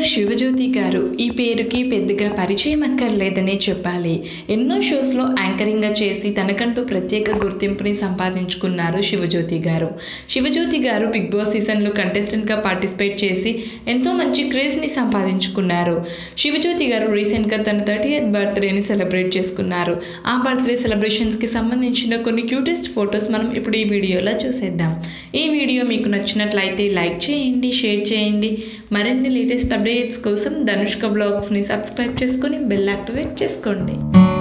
శివజ్యోతి గారు ఈ పేరుకి పెద్దగా పరిచయం అక్కర్లేదనే చెప్పాలి ఎన్నో షోస్లో యాంకరింగ్గా చేసి తనకంటూ ప్రత్యేక గుర్తింపుని సంపాదించుకున్నారు శివజ్యోతి గారు శివజ్యోతి గారు బిగ్ బాస్ సీజన్లో కంటెస్టెంట్గా పార్టిసిపేట్ చేసి ఎంతో మంచి క్రేజ్ని సంపాదించుకున్నారు శివజ్యోతి గారు రీసెంట్గా తన థర్టీ ఎయిత్ బర్త్డేని సెలబ్రేట్ చేసుకున్నారు ఆ బర్త్డే సెలబ్రేషన్స్కి సంబంధించిన కొన్ని క్యూటెస్ట్ ఫొటోస్ మనం ఇప్పుడు ఈ వీడియోలో చూసేద్దాం ఈ వీడియో మీకు నచ్చినట్లయితే లైక్ చేయండి షేర్ చేయండి మరిన్ని లేటెస్ట్ అప్డేట్స్ కోసం ధనుష్క బ్లాగ్స్ని సబ్స్క్రైబ్ చేసుకొని బెల్ యాక్టివేట్ చేసుకోండి